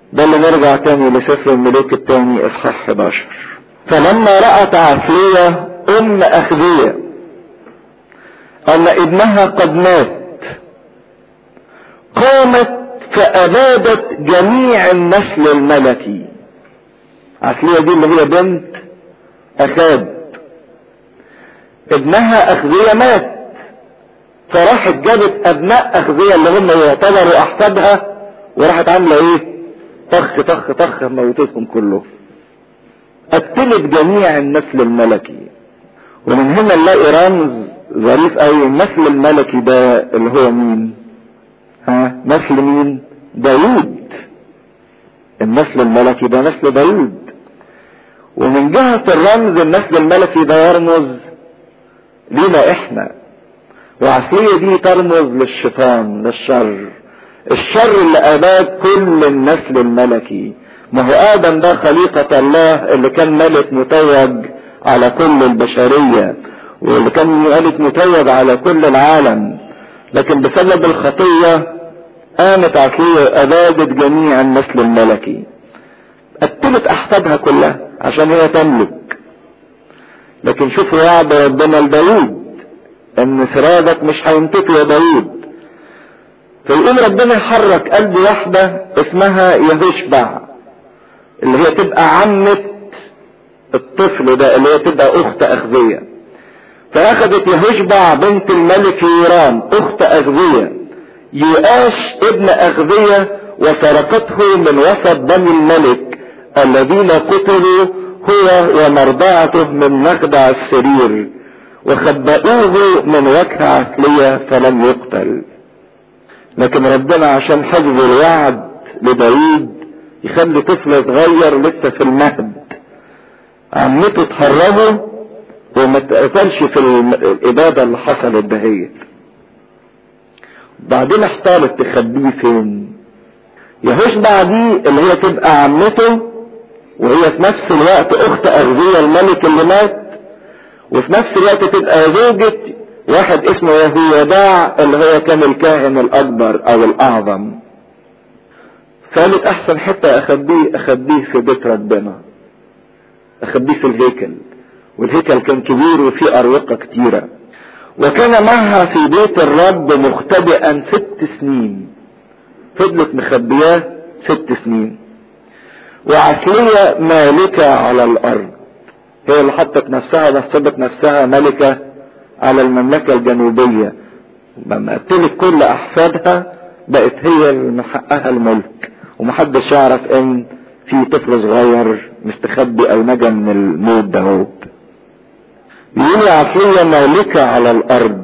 ده اللي نرجع تاني لسفر الملوك التاني اصحاح 11 فلما رأت عسلية ام اخذية ان ابنها قد مات قامت فابادت جميع النسل الملكي عسلية دي اللي هي بنت اخاب ابنها اخذية مات فراحت جابت ابناء اخذية اللي هم يعتبروا احفادها وراحت عاملة ايه طخ طخ طخ موتتهم كلهم قتلت جميع النسل الملكي ومن هنا نلاقي رمز ظريف قوي النسل الملكي ده اللي هو مين ها نسل مين داوود النسل الملكي ده نسل داوود ومن جهة الرمز النسل الملكي ده يرمز لينا احنا وعسلية دي ترمز للشيطان للشر الشر اللي اباد كل النسل الملكي ما هو ادم ده خليقة الله اللي كان ملك متوج على كل البشرية واللي كان ملك متوج على كل العالم لكن بسبب الخطية قامت عسلية ابادت جميع النسل الملكي قتلت احفادها كلها عشان هي تملك لكن شوفوا وعد ربنا لداود ان سرادك مش هينطفي يا داود فيقوم ربنا يحرك قلب واحدة اسمها يهشبع اللي هي تبقى عمة الطفل ده اللي هي تبقى اخت اخذية فاخذت يهشبع بنت الملك يورام اخت اخذية يؤاش ابن اخذية وسرقته من وسط بني الملك الذين قتلوا هو ومرضعته من مخدع السرير وخبأوه من وجه عسلية فلم يقتل لكن ربنا عشان حفظ الوعد لداود يخلي طفل صغير لسه في المهد عمته تهربه وما تقتلش في الإبادة اللي حصلت دهيت بعدين احتارت تخبيه فين يهوشبع دي اللي هي تبقى عمته وهي في نفس الوقت اخت اغذية الملك اللي مات وفي نفس الوقت تبقى زوجة واحد اسمه يهويداع اللي هو كان الكاهن الاكبر او الاعظم قالت احسن حتى اخبيه اخبيه في بيت ربنا اخبيه في الهيكل والهيكل كان كبير وفيه اروقة كتيرة وكان معها في بيت الرب مختبئا ست سنين فضلت مخبياه ست سنين وعسلية مالكة على الارض هي اللي حطت نفسها نصبت نفسها ملكة على المملكة الجنوبية لما قتلت كل احفادها بقت هي اللي من حقها الملك ومحدش يعرف ان في طفل صغير مستخبي او نجا من الموت ده يقول عقلية مالكة على الارض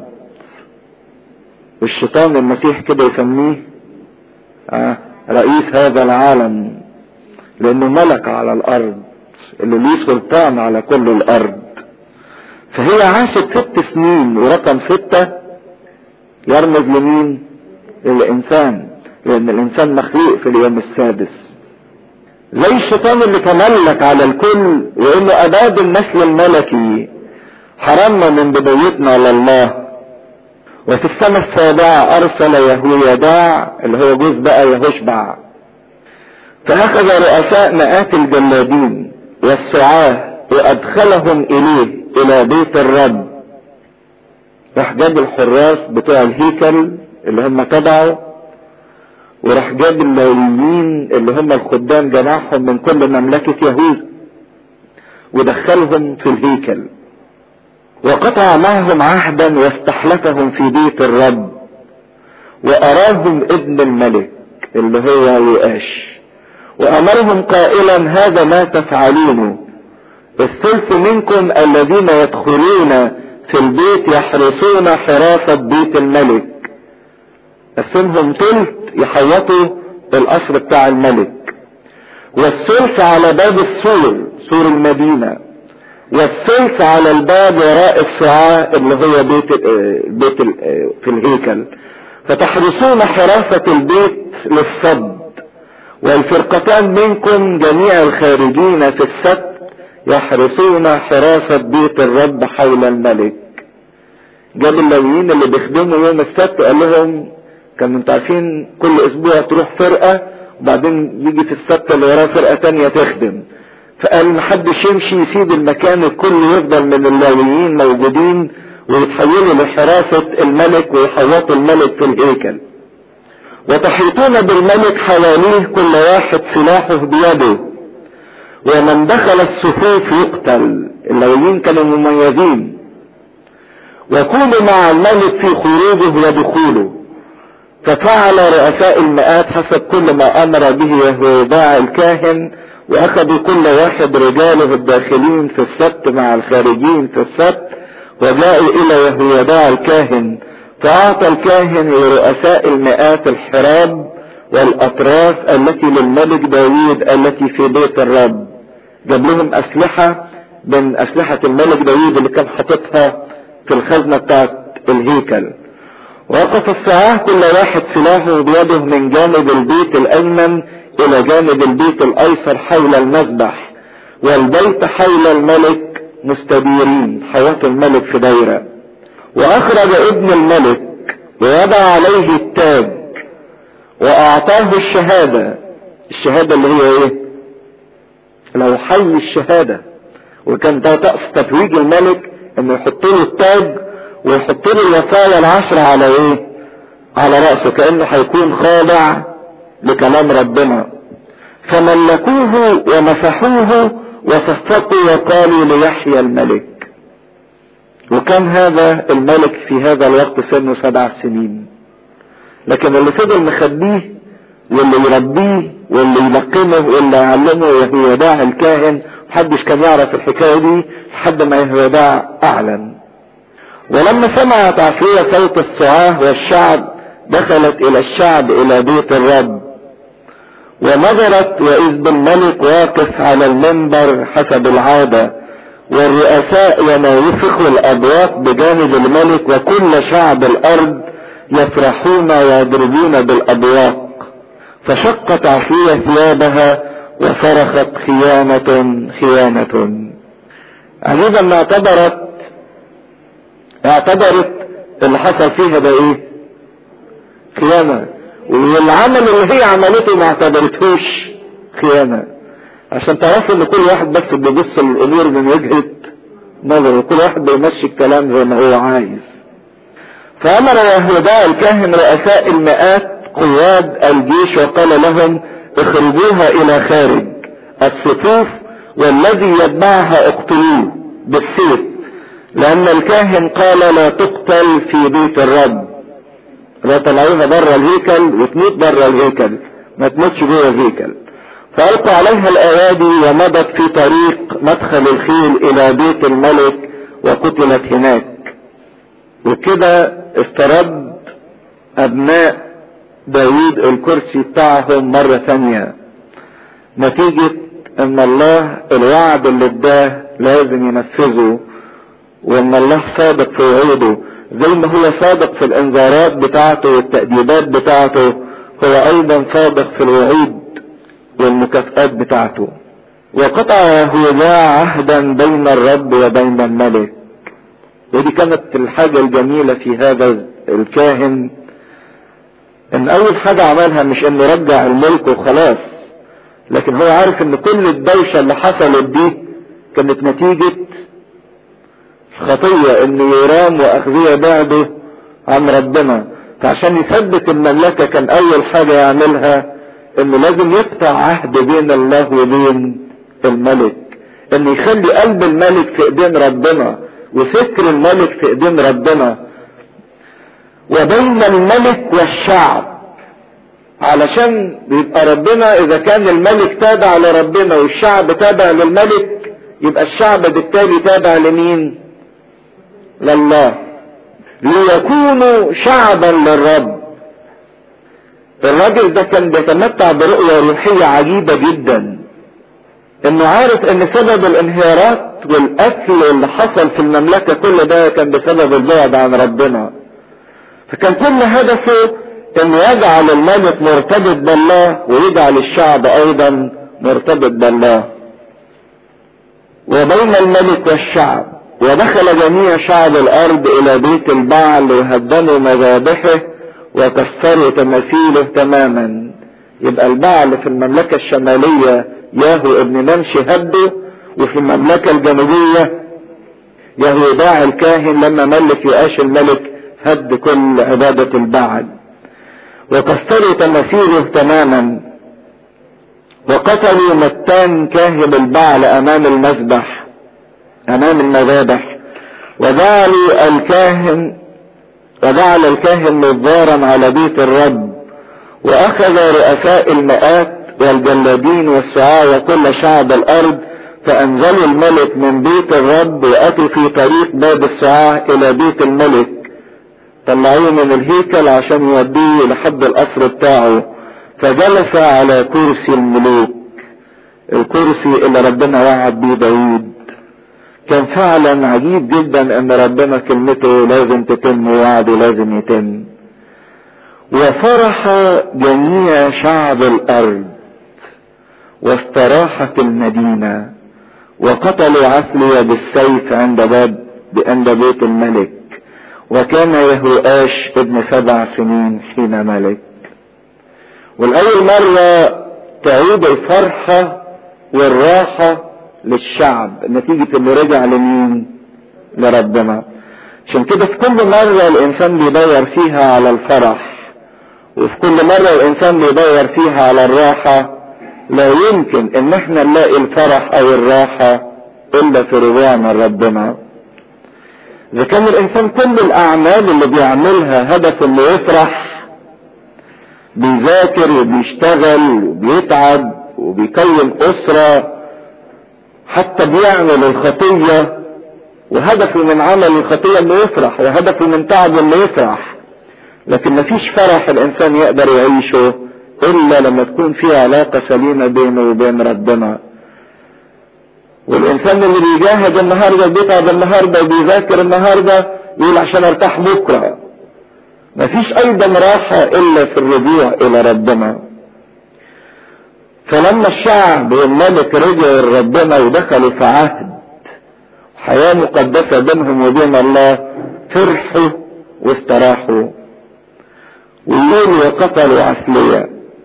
والشيطان المسيح كده يسميه آه رئيس هذا العالم لانه ملك على الارض اللي ليه سلطان على كل الارض فهي عاشت ست سنين ورقم ستة يرمز لمين للانسان لان الانسان مخلوق في اليوم السادس زي الشيطان اللي تملك على الكل وانه اباد النسل الملكي حرمنا من بدايتنا لله وفي السنة السابعة ارسل يهويداع اللي هو جوز بقى يهوشبع فاخذ رؤساء مئات الجلادين والسعاة وادخلهم اليه الى بيت الرب راح جاب الحراس بتوع الهيكل اللي هم تبعه وراح جاب الليليين اللي هم الخدام جمعهم من كل مملكة يهود ودخلهم في الهيكل وقطع معهم عهدا واستحلفهم في بيت الرب وأراهم ابن الملك اللي هو يؤاش وأمرهم قائلا هذا ما تفعلونه الثلث منكم الذين يدخلون في البيت يحرسون حراسة بيت الملك قسمهم ثلث يحيطوا القصر بتاع الملك والثلث على باب السور سور المدينة والثلث على الباب وراء السعاء اللي هو بيت بيت في الهيكل فتحرسون حراسة البيت للصد والفرقتان منكم جميع الخارجين في السبت يحرسون حراسة بيت الرب حول الملك جاب اللاويين اللي بيخدموا يوم السبت قال لهم كانوا انتوا عارفين كل اسبوع تروح فرقة بعدين يجي في السبت اللي وراه فرقة تانية تخدم فقال محدش يمشي يسيب المكان الكل يفضل من اللاويين موجودين ويتحولوا لحراسة الملك ويحوطوا الملك في الهيكل وتحيطون بالملك حواليه كل واحد سلاحه بيده ومن دخل الصفوف يقتل اللاويين كانوا مميزين وكونوا مع الملك في خروجه ودخوله ففعل رؤساء المئات حسب كل ما امر به يهوذا الكاهن واخذوا كل واحد رجاله الداخلين في السبت مع الخارجين في السبت وجاءوا الى يهوذا الكاهن فاعطى الكاهن لرؤساء المئات الحراب والاطراف التي للملك داوود التي في بيت الرب جاب لهم اسلحة من اسلحة الملك داوود اللي كان حاططها في الخزنة بتاعت الهيكل وقف السعاه كل واحد سلاحه بيده من جانب البيت الايمن الى جانب البيت الايسر حول المذبح والبيت حول الملك مستديرين حياة الملك في دايرة واخرج ابن الملك ووضع عليه التاج واعطاه الشهادة الشهادة اللي هي ايه لو حي الشهادة وكان ده طقس تتويج الملك انه يحط له التاج ويحط له الوصايا العشرة على ايه على رأسه كأنه هيكون خاضع لكلام ربنا فملكوه ومسحوه وصفقوا وقالوا ليحيى الملك وكان هذا الملك في هذا الوقت سنه سبع سنين لكن اللي فضل مخبيه واللي يربيه واللي يلقنه واللي يعلمه يهوذا الكاهن محدش كان يعرف الحكايه دي لحد ما يهوذا اعلن ولما سمعت عفرية صوت الصعاه والشعب دخلت الى الشعب الى بيت الرب ونظرت واذ بالملك واقف على المنبر حسب العادة والرؤساء يناوفخوا الابواق بجانب الملك وكل شعب الارض يفرحون ويضربون بالابواق فشقت عفية ثيابها وصرخت خيانة خيانة عجيبا ما اعتبرت اعتبرت اللي حصل فيها ده ايه خيانة والعمل اللي هي عملته ما اعتبرتهوش خيانة عشان تعرفوا ان كل واحد بس بيبص للامور من وجهة نظره كل واحد بيمشي الكلام زي ما هو عايز فامر يهوذا الكاهن رؤساء المئات قواد الجيش وقال لهم اخرجوها الى خارج الصفوف والذي يتبعها اقتلوه بالسيف لان الكاهن قال لا تقتل في بيت الرب لا طلعوها بره الهيكل وتموت بره الهيكل ما تموتش جوه الهيكل فألقى عليها الأيادي ومضت في طريق مدخل الخيل إلى بيت الملك وقتلت هناك وكده استرد أبناء داوود الكرسي بتاعهم مرة ثانية نتيجة ان الله الوعد اللي اداه لازم ينفذه وان الله صادق في وعوده زي ما هو صادق في الانذارات بتاعته والتأديبات بتاعته هو ايضا صادق في الوعود والمكافآت بتاعته وقطع يهوذا عهدا بين الرب وبين الملك ودي كانت الحاجة الجميلة في هذا الكاهن ان اول حاجة عملها مش انه رجع الملك وخلاص لكن هو عارف ان كل الدوشة اللي حصلت دي كانت نتيجة خطية ان يرام واخذية بعده عن ربنا فعشان يثبت المملكة كان اول حاجة يعملها انه لازم يقطع عهد بين الله وبين الملك انه يخلي قلب الملك في ايدين ربنا وفكر الملك في ايدين ربنا وبين الملك والشعب علشان يبقى ربنا اذا كان الملك تابع لربنا والشعب تابع للملك يبقى الشعب بالتالي تابع لمين لله ليكونوا شعبا للرب الراجل ده كان بيتمتع برؤية روحية عجيبة جدا انه عارف ان سبب الانهيارات والقتل اللي حصل في المملكة كل ده كان بسبب البعد عن ربنا فكان كل هدفه انه يجعل الملك مرتبط بالله ويجعل الشعب ايضا مرتبط بالله وبين الملك والشعب ودخل جميع شعب الارض الى بيت البعل وهدموا مذابحه وكسروا تماثيله تماما يبقى البعل في المملكة الشمالية ياهو ابن نمشي هده وفي المملكة الجنوبية يهوداع الكاهن لما ملك يؤاش الملك هد كل عبادة البعل وكسروا تماثيله تماما وقتلوا متان كاهن البعل امام المذبح امام المذابح وجعلوا الكاهن وجعل الكاهن نظارا على بيت الرب واخذ رؤساء المئات والجلادين والسعاة وكل شعب الارض فانزلوا الملك من بيت الرب واتوا في طريق باب السعاة الى بيت الملك طلعوه من الهيكل عشان يوديه لحد القصر بتاعه فجلس على كرسي الملوك الكرسي اللي ربنا وعد بيه داوود كان فعلا عجيب جدا ان ربنا كلمته لازم تتم ووعده لازم يتم وفرح جميع شعب الارض واستراحت المدينة وقتلوا عسلية بالسيف عند باب عند بيت الملك وكان يهوآش ابن سبع سنين حين ملك والأول مرة تعود الفرحة والراحة للشعب نتيجة انه رجع لمين لربنا عشان كده في كل مرة الانسان بيدور فيها على الفرح وفي كل مرة الانسان بيدور فيها على الراحة لا يمكن ان احنا نلاقي الفرح او الراحة الا في رجوعنا لربنا اذا كان الانسان كل الاعمال اللي بيعملها هدف انه يفرح بيذاكر وبيشتغل وبيتعب وبيكون اسرة حتى بيعمل الخطية وهدفه من عمل الخطية انه يفرح وهدفه من تعبه انه يفرح لكن مفيش فرح الانسان يقدر يعيشه الا لما تكون في علاقة سليمة بينه وبين ربنا والانسان اللي بيجاهد النهارده بيتعب النهارده وبيذاكر النهارده يقول عشان ارتاح بكره مفيش ايضا راحة الا في الرجوع الى ربنا فلما الشعب والملك رجعوا لربنا ودخلوا في عهد حياة مقدسة بينهم وبين الله فرحوا واستراحوا ويقولوا وقتلوا عسلية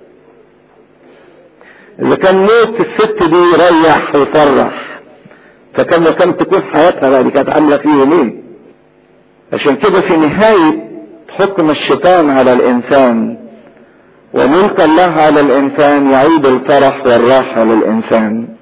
اذا كان موت الست دي يريح ويفرح فكان كان تكون حياتها بقى دي كانت عامله فيه يومين عشان كده في نهايه حكم الشيطان على الانسان وملك الله على الانسان يعيد الفرح والراحه للانسان